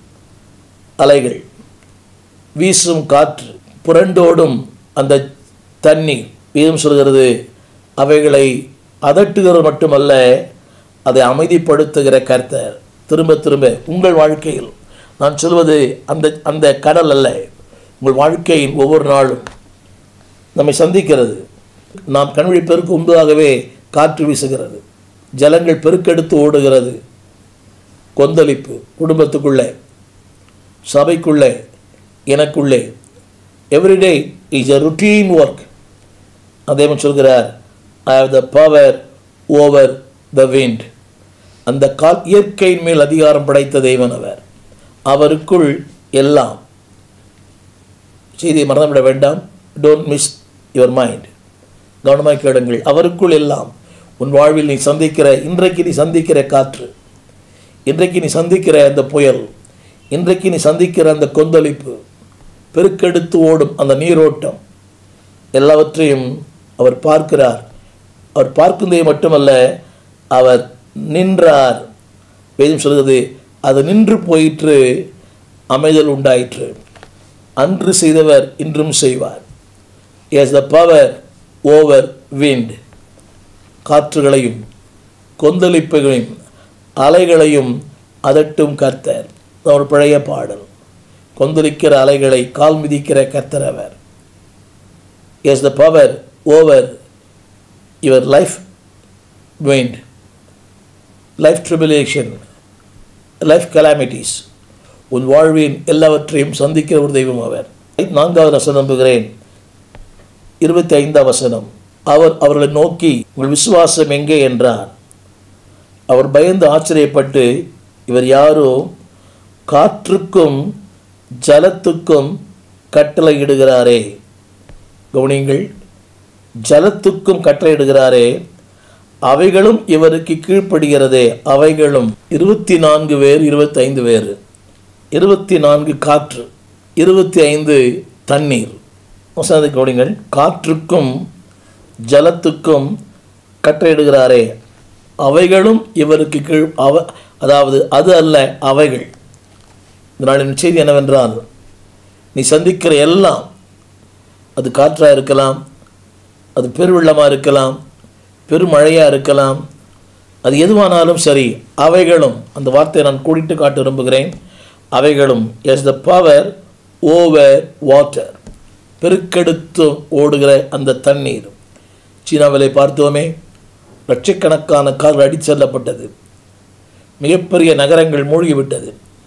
அலைகள் வீசும் காற்று புரண்டோடும் அந்த தண்ணீர் வீதம் சொல்கிறது அவைகளை அதட்டுகிறது மட்டுமல்ல அதை அமைதிப்படுத்துகிற கர்த்தர் திரும்ப திரும்ப உங்கள் வாழ்க்கையில் நான் சொல்வது அந்த அந்த கடல் அல்ல உங்கள் வாழ்க்கையின் ஒவ்வொரு நாளும் நம்மை சந்திக்கிறது நாம் கண்விழிப்பதற்கு முன்பதாகவே காற்று வீசுகிறது ஜலங்கள் பெருக்கெடுத்து ஓடுகிறது கொந்தளிப்பு குடும்பத்துக்குள்ளே சபைக்குள்ளே எனக்குள்ளே everyday is a routine work அதே மாதிரி சொல்கிறார் I have the power over the wind அந்த கால் இயற்கையின் மேல் அதிகாரம் படைத்த தெய்வன் அவர் அவருக்குள் எல்லாம் செய்தியை மறந்துவிட வேண்டாம் டோன்ட் மிஸ் யுவர் மைண்ட் கவனமாக கேளுங்கள் அவருக்குள் எல்லாம் உன் வாழ்வில் நீ சந்திக்கிற இன்றைக்கு நீ சந்திக்கிற காற்று இன்றைக்கு நீ சந்திக்கிற அந்த புயல் இன்றைக்கு நீ சந்திக்கிற அந்த கொந்தளிப்பு பெருக்கெடுத்து ஓடும் அந்த நீரோட்டம் எல்லாவற்றையும் அவர் பார்க்கிறார் அவர் பார்ക്കുന്നதே மட்டுமல்ல அவர் நின்றார் வேதம் சொல்கிறது அது நின்று போயிற்று அமைதல் உண்டாயிற்று அன்று செய்தவர் இன்றும் செய்வார் is the power over wind காற்றுகளையும் கொந்தளிப்புகளையும் அலைகளையும் அதட்டும் கர்த்தர் இது ஒரு பழைய பாடல் கொந்தளிக்கிற அலைகளை கால் மிதிக்கிற கர்த்தர் அவர் is the power over your life wind life tribulation life calamities உன் வாழ்வின் எல்லாவற்றையும் சந்திக்கிற ஒரு தெய்வம் அவர் நான்காவது வசனம் நம்புகிறேன் இருபத்தி ஐந்தாம் வசனம் அவர் அவர்களை நோக்கி உங்கள் விசுவாசம் எங்கே என்றார் அவர் பயந்து ஆச்சரியப்பட்டு இவர் யாரோ காற்றுக்கும் ஜலத்துக்கும் கட்டளையிடுகிறாரே கவனியுங்கள் ஜலத்துக்கும் கட்டளையிடுகிறாரே அவைகளும் இவருக்கு கீழ்ப்படுகிறதே அவைகளும் இருபத்தி நான்கு வேறு இருபத்தைந்து வேறு இருபத்தி நான்கு காற்று இருபத்தி ஐந்து தண்ணீர் வசனத்தை கவனிங்கள் காற்றுக்கும் ஜலத்துக்கும் கட்டளையிடுகிறாரே அவைகளும் இவருக்கு கீழ் அவ அதாவது அது அல்ல அவைகள் இந்த நாளின் செய்தி என்னவென்றால் நீ சந்திக்கிற எல்லாம் அது காற்றாக இருக்கலாம் அது பெருவெள்ளமாக இருக்கலாம் பெருமழையாக இருக்கலாம் அது எதுவானாலும் சரி அவைகளும் அந்த வார்த்தையை நான் கூட்டிட்டு காட்ட விரும்புகிறேன் அவைகளும் is the power over water பெருக்கெடுத்து ஓடுகிற அந்த தண்ணீர் சீனாவிலே பார்த்தோமே லட்சக்கணக்கான கார்கள் அடித்து செல்லப்பட்டது மிகப்பெரிய நகரங்கள் மூழ்கிவிட்டது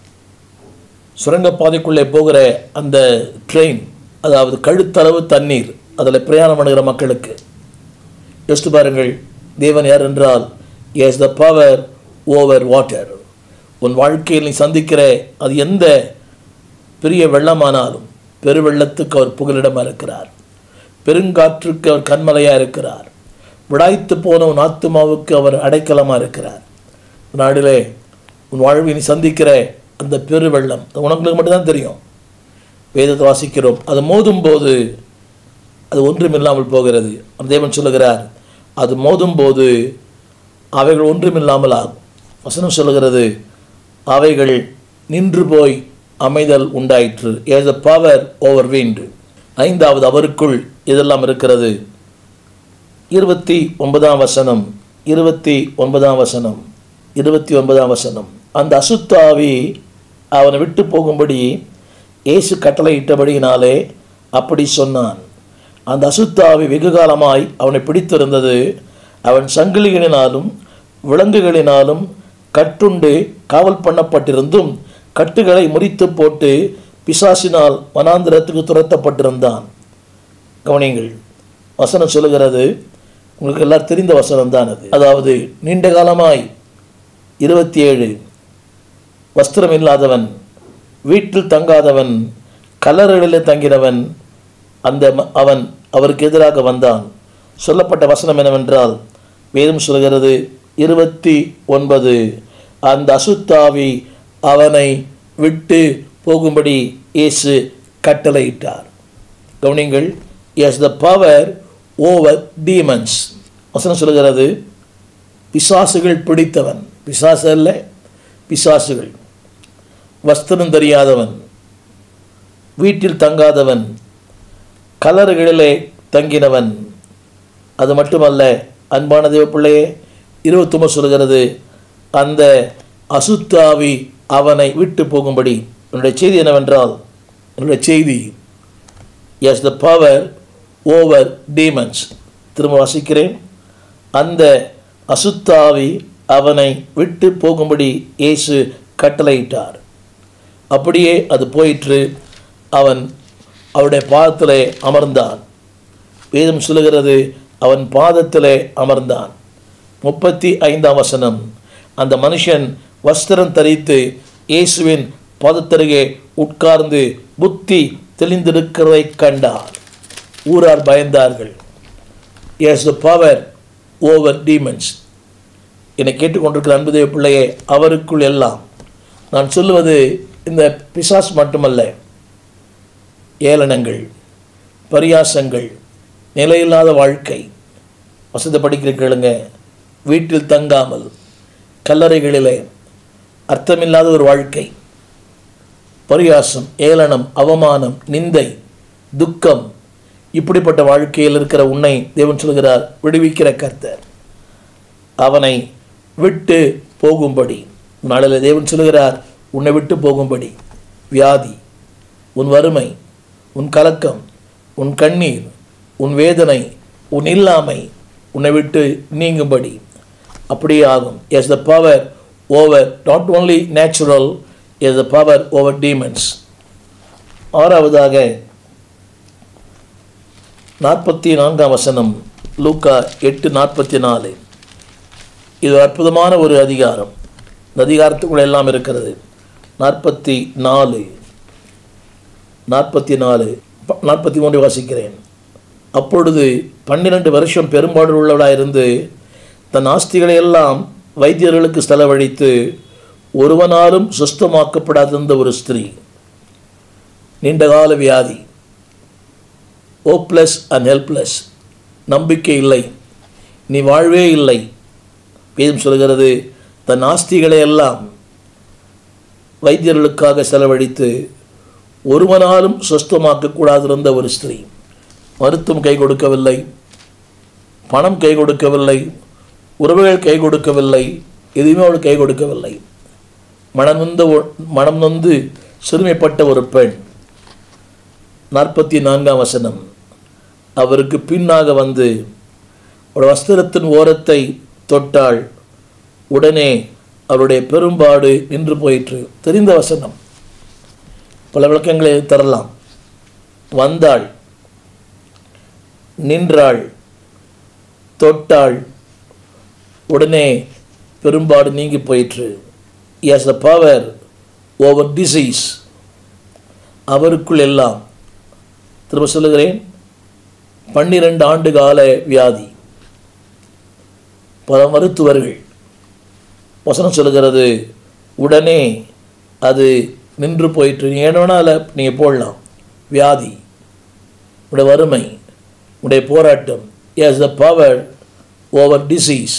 சுரங்கப்பாதைக்குள்ளே போகிற அந்த ட்ரெயின் அதாவது கழுத்தளவு தண்ணீர் அதில் பிரயாணம் பண்ணுகிற மக்களுக்கு யோசித்து பாருங்கள் தேவன் யார் என்றால் is the power over water உன் வாழ்க்கையில் நீ சந்திக்கிற அது எந்த பெரிய வெள்ளமானாலும் பெருவெள்ளத்துக்கு அவர் புகலிடமாக இருக்கிறார் பெருங்காற்றுக்கு அவர் கண்மலையாக இருக்கிறார் விடாய்த்து போன உன் ஆத்துமாவுக்கு அவர் அடைக்கலமாக இருக்கிறார் நாடிலே உன் வாழ்வில் நீ சந்திக்கிற அந்த பெருவெள்ளம் அது உனக்கு மட்டும்தான் தெரியும் வேதத்தை வாசிக்கிறோம் அது மோதும் போது அது ஒன்றுமில்லாமல் போகிறது அந்த தேவன் சொல்லுகிறார் அது மோதும் போது அவைகள் ஒன்றுமில்லாமல் ஆகும் வசனம் சொல்லுகிறது அவைகள் நின்று போய் அமைதல் உண்டாயிற்று is a power over wind ஐந்தாவது அவருக்குள் இதெல்லாம் இருக்கிறது இருபத்தி ஒன்பதாம் வசனம் இருபத்தி ஒன்பதாம் வசனம் இருபத்தி ஒன்பதாம் வசனம் அந்த அசுத்தாவி அவனை விட்டு போகும்படி இயேசு கட்டளையிட்டபடியினாலே அப்படி சொன்னான் அந்த அசுத்தாவி வெகு காலமாய் அவனை பிடித்திருந்தது அவன் சங்கிலிகளினாலும் விலங்குகளினாலும் கட்டுண்டு காவல் பண்ணப்பட்டிருந்தும் கட்டுகளை முறித்து போட்டு பிசாசினால் வனாந்திரத்துக்கு துரத்தப்பட்டிருந்தான் கவனியுங்கள் வசனம் சொல்லுகிறது உங்களுக்கு எல்லாம் தெரிந்த வசனம் தான் அது அதாவது நீண்ட காலமாய் இருபத்தி ஏழு வஸ்திரம் இல்லாதவன் வீட்டில் தங்காதவன் கல்லறைகளிலே தங்கினவன் அந்த ம- அவன் அவருக்கு எதிராக வந்தான் சொல்லப்பட்ட வசனம் என்னவென்றால் வேதம் சொல்கிறது இருபத்தி ஒன்பது அந்த அசுத்தாவி அவனை விட்டு போகும்படி இயேசு கட்டளையிட்டார் கவனிங்கள் S the power over demons வசனம் சொல்கிறது பிசாசுகள் பிடித்தவன் பிசாசு அல்ல பிசாசுகள் வஸ்திரம் தெரியாதவன் வீட்டில் தங்காதவன் கலர்களிலே தங்கினவன் அது மட்டுமல்ல அன்பான தேவ பிள்ளையே இருபத்தொம்பது சொல்கிறது அந்த அசுத்தாவி அவனை விட்டு போகும்படி என்னுடைய செய்தி என்னவென்றால் என்னுடைய செய்தி is the power over demons திரும்ப வாசிக்கிறேன் அந்த அசுத்தாவி அவனை விட்டு போகும்படி இயேசு கட்டளையிட்டார் அப்படியே அது போயிற்று அவன் அவருடைய பாதத்திலே அமர்ந்தான் வேதம் சொல்லுகிறது அவன் பாதத்திலே அமர்ந்தான் முப்பத்தி ஐந்தாம் வசனம் அந்த மனுஷன் வஸ்திரம் தரித்து இயேசுவின் பாதத்தருகே உட்கார்ந்து புத்தி தெளிந்திருக்கிறதை கண்டார் ஊரார் பயந்தார்கள் is the power over demons என்னை கேட்டுக்கொண்டிருக்கிற அன்புதேவ பிள்ளையே அவருக்குள் எல்லாம் நான் சொல்லுவது இந்த பிசாஸ் மட்டுமல்ல ஏளனங்கள் பரியாசங்கள் நிலையில்லாத வாழ்க்கை வசதி படிக்கிற கேளுங்க வீட்டில் தங்காமல் கல்லறைகளிலே அர்த்தமில்லாத ஒரு வாழ்க்கை பரியாசம் ஏளனம் அவமானம் நிந்தை துக்கம் இப்படிப்பட்ட வாழ்க்கையில் இருக்கிற உன்னை தேவன் சொல்கிறார் விடுவிக்கிற கர்த்தர் அவனை விட்டு போகும்படி நாளில் தேவன் சொல்கிறார் உன்னை விட்டு போகும்படி வியாதி உன் வறுமை உன் கலக்கம் உன் கண்ணீர் உன் வேதனை உன் இல்லாமை உன்னை விட்டு நீங்கும்படி அப்படியே ஆகும் is the power over not only natural is the power over demons ஆறாவதாக நாற்பத்தி நான்காம் வசனம் லூக்கா எட்டு நாற்பத்தி நாலு இது ஒரு அற்புதமான ஒரு அதிகாரம் இந்த அதிகாரத்துக்குள்ள எல்லாம் இருக்கிறது நாற்பத்தி நாலு நாற்பத்தி நாலு ப- நாற்பத்தி மூன்று வாசிக்கிறேன் அப்பொழுது பன்னிரண்டு வருஷம் பெரும்பாடு உள்ளவளாக இருந்து தன் ஆஸ்திகளை எல்லாம் வைத்தியர்களுக்கு செலவழித்து ஒருவனாலும் சுஸ்தமாக்கப்படாதிருந்த ஒரு ஸ்திரீ நீண்டகால வியாதி ஓப்லெஸ் அண்ட் ஹெல்ப்லெஸ் நம்பிக்கை இல்லை நீ வாழ்வே இல்லை வேதம் சொல்கிறது தன் ஆஸ்திகளை எல்லாம் வைத்தியர்களுக்காக செலவழித்து ஒருவனாலும் சுஸ்தமாக்கக்கூடாதிருந்த ஒரு ஸ்திரீ மருத்துவம் கை கொடுக்கவில்லை பணம் கை கொடுக்கவில்லை உறவுகள் கை கொடுக்கவில்லை எதுவுமே அவள் கை கொடுக்கவில்லை மனம் நொந்த ஒ- மனம் நொந்து சிறுமைப்பட்ட ஒரு பெண் நாற்பத்தி நான்காம் வசனம் அவருக்கு பின்னாக வந்து அவருடைய வஸ்திரத்தின் ஓரத்தை தொட்டாள் உடனே அவருடைய பெரும்பாடு நின்று போயிற்று தெரிந்த வசனம் பல விளக்கங்களை தரலாம் வந்தாள் நின்றாள் தொட்டாள் உடனே பெரும்பாடு நீங்கி போயிற்று is the power over disease அவருக்குள் எல்லாம் திரும்ப சொல்லுகிறேன் பன்னிரண்டு ஆண்டு கால வியாதி பல மருத்துவர்கள் வசனம் சொல்லுகிறது உடனே அது நின்று போயிற்று நீ என்ன வேணால நீங்கள் போடலாம் வியாதி உடைய வறுமை உடைய போராட்டம் is the power over disease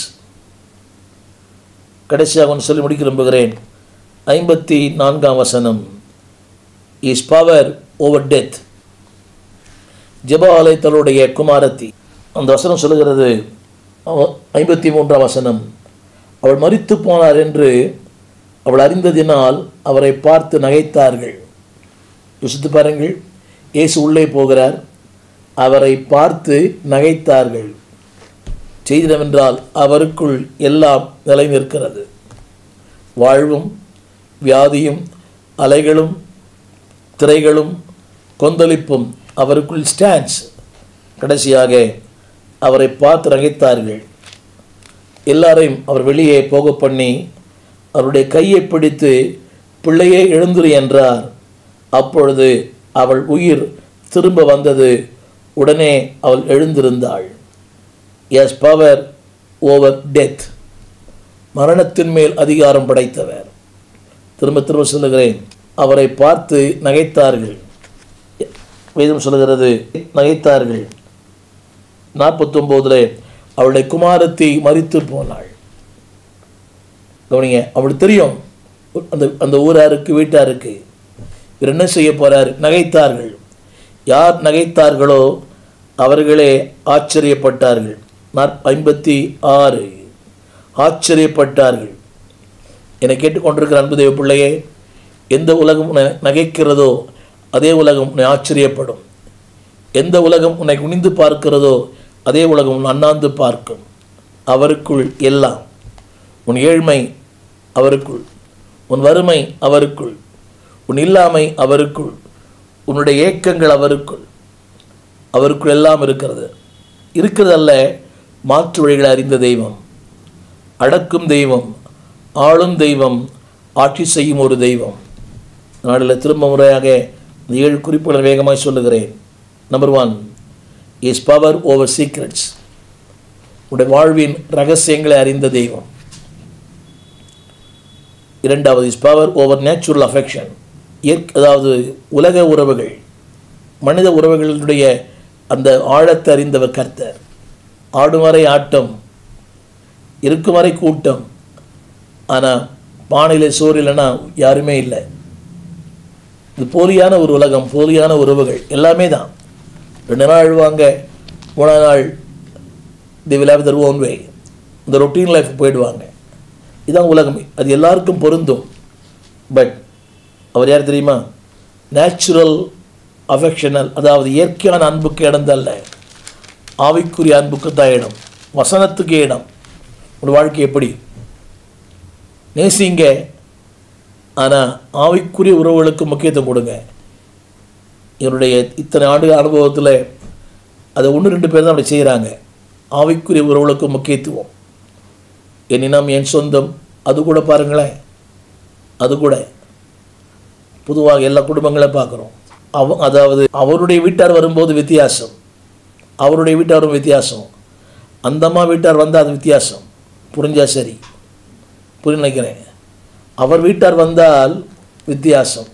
கடைசியாக ஒன்று சொல்லி முடிக்க விரும்புகிறேன் ஐம்பத்தி நான்காம் வசனம் இஸ் பவர் ஓவர் டெத் ஜெபாலயத்தலுடைய குமாரத்தி அந்த வசனம் சொல்லுகிறது அவ- ஐம்பத்தி மூன்றாம் வசனம் அவள் மரித்து போனார் என்று அவள் அறிந்ததினால் அவரை பார்த்து நகைத்தார்கள் யோசித்து பாருங்கள் இயேசு உள்ளே போகிறார் அவரை பார்த்து நகைத்தார்கள் செய்திடமென்றால் அவருக்குள் எல்லாம் நிலை நிற்கிறது வாழ்வும் வியாதியும் அலைகளும் திரைகளும் கொந்தளிப்பும் அவருக்குள் ஸ்டாண்ட்ஸ் கடைசியாக அவரை பார்த்து நகைத்தார்கள் எல்லாரையும் அவர் வெளியே போக பண்ணி அவருடைய கையை பிடித்து பிள்ளையே எழுந்துரு என்றார் அப்பொழுது அவள் உயிர் திரும்ப வந்தது உடனே அவள் எழுந்திருந்தாள் எஸ் பவர் ஓவர் டெத் மரணத்தின் மேல் அதிகாரம் படைத்தவர் திரும்ப திரும்ப சொல்லுகிறேன் அவரை பார்த்து நகைத்தார்கள் வேதம் சொல்லுகிறது நகைத்தார்கள் நாற்பத்தொம்போதில் அவளுடைய குமாரத்தி மரித்து போனாள் கவனிங்க அவளுக்கு தெரியும் அந்த அந்த ஊராருக்கு வீட்டாருக்கு இவர் என்ன செய்ய போறார் நகைத்தார்கள் யார் நகைத்தார்களோ அவர்களே ஆச்சரியப்பட்டார்கள் நாற் ஐம்பத்தி ஆறு ஆச்சரியப்பட்டார்கள் என்னை கேட்டுக்கொண்டிருக்கிற அன்பு தெய்வ பிள்ளையே எந்த உலகம் உன்னை நகைக்கிறதோ அதே உலகம் உன்னை ஆச்சரியப்படும் எந்த உலகம் உன்னை குனிந்து பார்க்கிறதோ அதே உலகம் உன் அண்ணாந்து பார்க்கும் அவருக்குள் எல்லாம் உன் ஏழ்மை அவருக்குள் உன் வறுமை அவருக்குள் உன் இல்லாமை அவருக்குள் உன்னுடைய ஏக்கங்கள் அவருக்குள் அவருக்குள் எல்லாம் இருக்கிறது இருக்கிறதல்ல மாற்று வழிகளை அறிந்த தெய்வம் அடக்கும் தெய்வம் ஆளும் தெய்வம் ஆட்சி செய்யும் ஒரு தெய்வம் நாளில் திரும்ப முறையாக இந்த ஏழு குறிப்புகளை வேகமாக சொல்லுகிறேன் number one is power over secrets உடைய வாழ்வின் ரகசியங்களை அறிந்த தெய்வம் இரண்டாவது is power over natural affection இயற்கை அதாவது உலக உறவுகள் மனித உறவுகளுடைய அந்த ஆழத்தை அறிந்தவர் கர்த்தர் ஆடும் வரை ஆட்டம் இருக்கும் வரை கூட்டம் ஆனால் பானையில் சோறு இல்லைன்னா யாருமே இல்லை இது போலியான ஒரு உலகம் போலியான உறவுகள் எல்லாமே தான் ரெண்டு நாள் அழுவாங்க மூணாவது நாள் they will have their own way இந்த ரொட்டீன் லைஃப் போயிடுவாங்க இதுதான் உலகம் அது எல்லாருக்கும் பொருந்தும் பட் அவர் யார் தெரியுமா நேச்சுரல் அஃபெக்ஷனல் அதாவது இயற்கையான அன்புக்கு இடம் அல்ல ஆவிக்குரிய அன்புக்கு தான் இடம் வசனத்துக்கு இடம் ஒரு வாழ்க்கை எப்படி நேசிங்க ஆனால் ஆவிக்குரிய உறவுகளுக்கு முக்கியத்துவம் கொடுங்க என்னுடைய இத்தனை ஆண்டு அனுபவத்தில் அதை ஒன்று ரெண்டு பேர் தான் அப்படி செய்கிறாங்க ஆவிக்குரிய உறவுகளுக்கு முக்கியத்துவம் என் இனம் என் சொந்தம் அது கூட பாருங்களேன் அது கூட பொதுவாக எல்லா குடும்பங்களை பார்க்குறோம் அவ அதாவது அவருடைய வீட்டார் வரும்போது வித்தியாசம் அவருடைய வீட்டார் வரும் வித்தியாசம் அந்த அம்மா வீட்டார் வந்தால் அது வித்தியாசம் புரிஞ்சா சரி புரிய நினைக்கிறேன் அவர் வீட்டார் வந்தால் வித்தியாசம்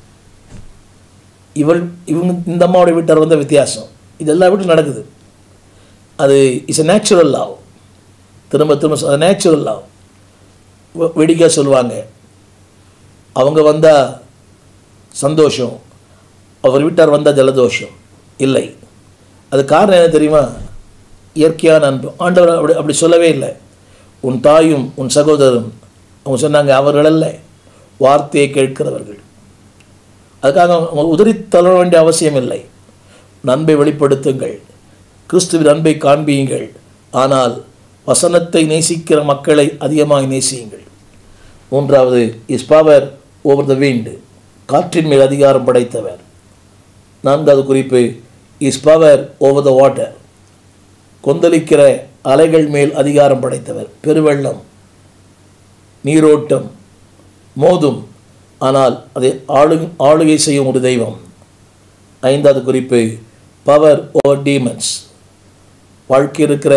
இவள் இவங்க இந்த அம்மாவுடைய வீட்டார் வந்தால் வித்தியாசம் இது எல்லா வீட்டிலும் நடக்குது அது இட்ஸ் a நேச்சுரல் law திரும்ப திரும்ப சொல் நேச்சுரல் law வெடிக்க சொல்லுவாங்க அவங்க வந்தால் சந்தோஷம் அவர் வீட்டார் வந்தால் ஜலதோஷம் இல்லை அது காரணம் என்ன தெரியுமா இயற்கையான அன்பு ஆண்டவர் அப்படி அப்படி சொல்லவே இல்லை உன் தாயும் உன் சகோதரரும் அவங்க சொன்னாங்க அவர்கள் அல்ல வார்த்தையை கேட்கிறவர்கள் அதுக்காக அவங்க உதறி தள்ள வேண்டிய அவசியம் இல்லை அன்பை வெளிப்படுத்துங்கள் கிறிஸ்துவின் அன்பை காண்பியுங்கள் ஆனால் வசனத்தை நேசிக்கிற மக்களை அதிகமாக நேசியுங்கள் மூன்றாவது is power over the wind காற்றின் மேல் அதிகாரம் படைத்தவர் நான்காவது குறிப்பு is power over the water கொந்தளிக்கிற அலைகள் மேல் அதிகாரம் படைத்தவர் பெருவெள்ளம் நீரோட்டம் மோதும் ஆனால் அதை ஆளு ஆளுகை செய்யும் ஒரு தெய்வம் ஐந்தாவது குறிப்பு பவர் ஓவர் டீமன்ஸ் வாழ்க்கை இருக்கிற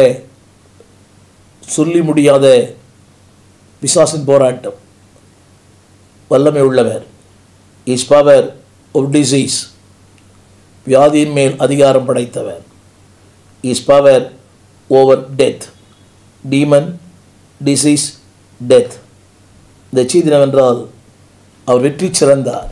சொல்லி முடியாத பிசாசின் போராட்டம் வல்லமை உள்ளவர் இஸ் பவர் of டிசீஸ் வியாதியின் மேல் அதிகாரம் படைத்தவர் is power over death demon disease death இந்த சீதினவென்றால் அவர் வெற்றி சிறந்தார்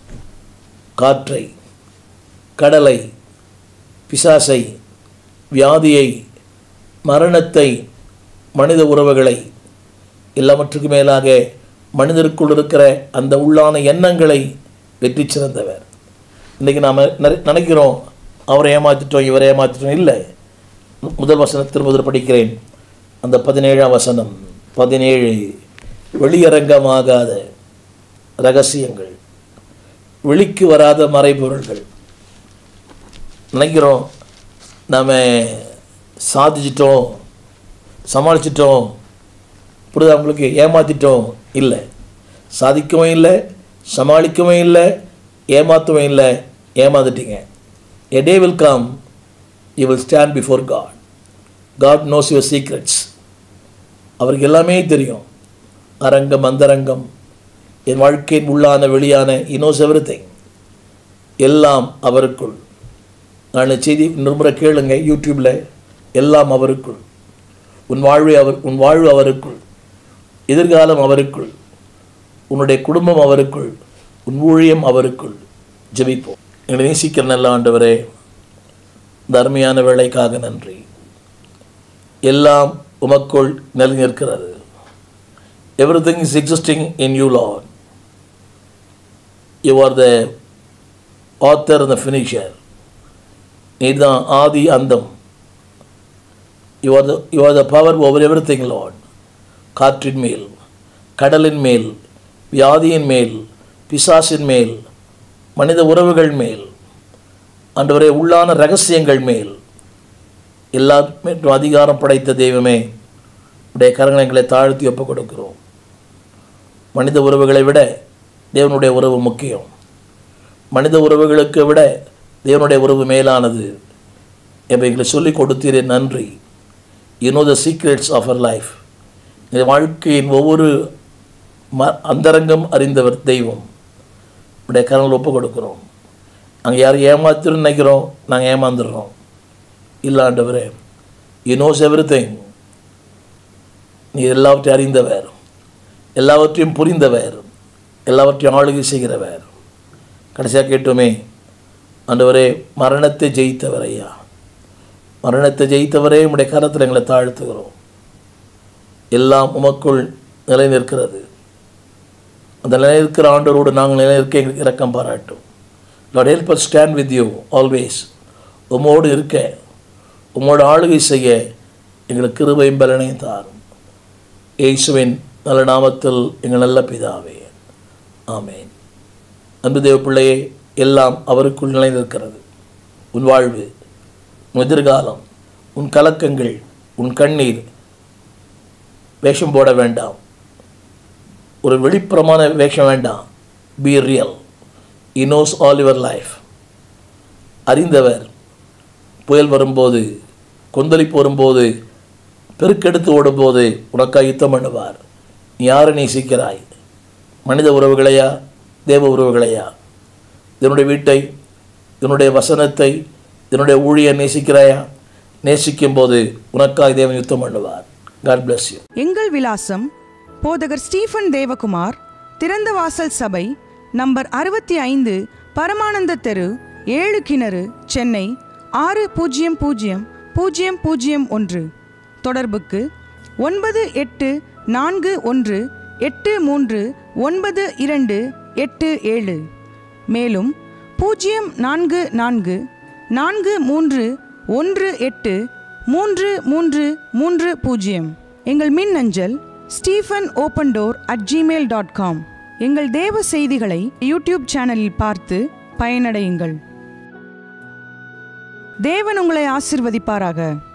காற்றை கடலை பிசாசை வியாதியை மரணத்தை மனித உறவுகளை எல்லாவற்றுக்கும் மேலாக மனிதருக்குள் இருக்கிற அந்த உள்ளான எண்ணங்களை வெற்றி சிறந்தவர் இன்றைக்கி நாம் நினைக்கிறோம் அவரை ஏமாற்றிட்டோம் இவரை ஏமாற்றிட்டோம் இல்லை மு- முதல் வசனம் திரும்ப படிக்கிறேன் அந்த பதினேழாம் வசனம் பதினேழு வெளியரங்கமாகாத ரகசியங்கள் வெளிக்கு வராத மறைபொருள்கள் நினைக்கிறோம் நாம் சாதிச்சிட்டோம் சமாளிச்சிட்டோம் புரியுதா உங்களுக்கு ஏமாற்றிட்டோம் இல்லை சாதிக்கவும் இல்லை சமாளிக்கவும் இல்லை ஏமாற்றவும் இல்லை ஏமாந்துட்டீங்க a day will come you will stand before God God knows your secrets அவருக்கு எல்லாமே தெரியும் அரங்கம் அந்தரங்கம் என் வாழ்க்கையின் உள்ளான வெளியான இனோஸ் எவ்ரி எல்லாம் அவருக்குள் நான் இந்த செய்தி இன்னொரு முறை கேளுங்க யூடியூப்பில் எல்லாம் அவருக்குள் உன் வாழ்வை அவர் உன் வாழ்வு அவருக்குள் எதிர்காலம் அவருக்குள் உன்னுடைய குடும்பம் அவருக்குள் உன் ஊழியம் அவருக்குள் ஜெபிப்போம் எங்களை நேசிக்கிற நல்ல ஆண்டவரே இந்த அருமையான வேலைக்காக நன்றி எல்லாம் உமக்குள் நிலை நிற்கிறது everything is existing in you, Lord. You are the author and the finisher. நீதான் ஆதி அந்தம் you are the you are the power over everything Lord காற்றின் மேல் கடலின் மேல் வியாதியின் மேல் பிசாசின் மேல் மனித உறவுகள் மேல் அன்றுவரே உள்ளான ரகசியங்கள் மேல் எல்லாருமே அதிகாரம் படைத்த தெய்வமே உடைய கரங்களை எங்களை தாழ்த்தி ஒப்புக் கொடுக்கிறோம் மனித உறவுகளை விட தேவனுடைய உறவு முக்கியம் மனித உறவுகளுக்கு விட தேவனுடைய உறவு மேலானது என்று எங்களை சொல்லிக் கொடுத்தீரே நன்றி you know the secrets of our life இந்த வாழ்க்கையின் ஒவ்வொரு ம அந்தரங்கம் அறிந்தவர் தெய்வம் உடைய கரங்கள் ஒப்புக் கொடுக்குறோம் நாங்கள் யாரும் ஏமாத்திரும் நினைக்கிறோம் நாங்கள் ஏமாந்துடுறோம் இல்லாண்டவரே யூ நோஸ் எவ்ரி திங் நீ எல்லாவற்றையும் அறிந்தவர் எல்லாவற்றையும் புரிந்தவர் எல்லாவற்றையும் ஆளுகை செய்கிறவர் கடைசியாக கேட்டோமே ஆண்டவரே மரணத்தை ஜெயித்தவர் ஐயா மரணத்தை ஜெயித்தவரே உடைய கரத்தில் எங்களை தாழ்த்துகிறோம் எல்லாம் உமக்குள் நிலை நிற்கிறது அந்த நிலைநிற்கிற ஆண்டவரோடு நாங்கள் நிலைநிற்க எங்களுக்கு இரக்கம் பாராட்டும் Lord help us stand with you always உம்மோடு இருக்க உம்மோடு ஆளுகை செய்ய எங்களுக்கு கிருபையும் பலனையும் தாரும் இயேசுவின் நல்ல நாமத்தில் எங்கள் நல்ல பிதாவே ஆமேன் அன்பு தேவ பிள்ளையே எல்லாம் அவருக்குள் நிலைநிற்கிறது உன் வாழ்வு உன் எதிர்காலம் உன் கலக்கங்கள் உன் கண்ணீர் வேஷம் போட வேண்டாம் ஒரு வெளிப்புறமான வேஷம் வேண்டாம் be real he knows all your life அறிந்தவர் புயல் வரும்போது கொந்தளிப்பு வரும்போது பெருக்கெடுத்து ஓடும்போது உனக்காக யுத்தம் பண்ணுவார் நீ யாரை நேசிக்கிறாய் மனித உறவுகளையா தேவ உறவுகளையா இதனுடைய வீட்டை இதனுடைய வசனத்தை இதனுடைய ஊழியை நேசிக்கிறாயா நேசிக்கும் போது உனக்காக தேவன் யுத்தம் பண்ணுவார் காட் bless யூ எங்கள் விலாசம் போதகர் ஸ்டீஃபன் தேவகுமார் திறந்த வாசல் சபை நம்பர் அறுபத்தி ஐந்து பரமானந்த தெரு ஏழு கிணறு சென்னை ஆறு பூஜ்ஜியம் பூஜ்ஜியம் பூஜ்ஜியம் பூஜ்ஜியம் ஒன்று தொடர்புக்கு ஒன்பது எட்டு நான்கு ஒன்று எட்டு மூன்று ஒன்பது இரண்டு எட்டு ஏழு மேலும் பூஜ்ஜியம் நான்கு நான்கு நான்கு மூன்று ஒன்று எட்டு மூன்று மூன்று மூன்று பூஜ்ஜியம் எங்கள் மின் அஞ்சல் Stephen open door at Gmail dot com எங்கள் தேவ செய்திகளை யூடியூப் சேனலில் பார்த்து பயனடையுங்கள் தேவன் உங்களை ஆசிர்வதிப்பாராக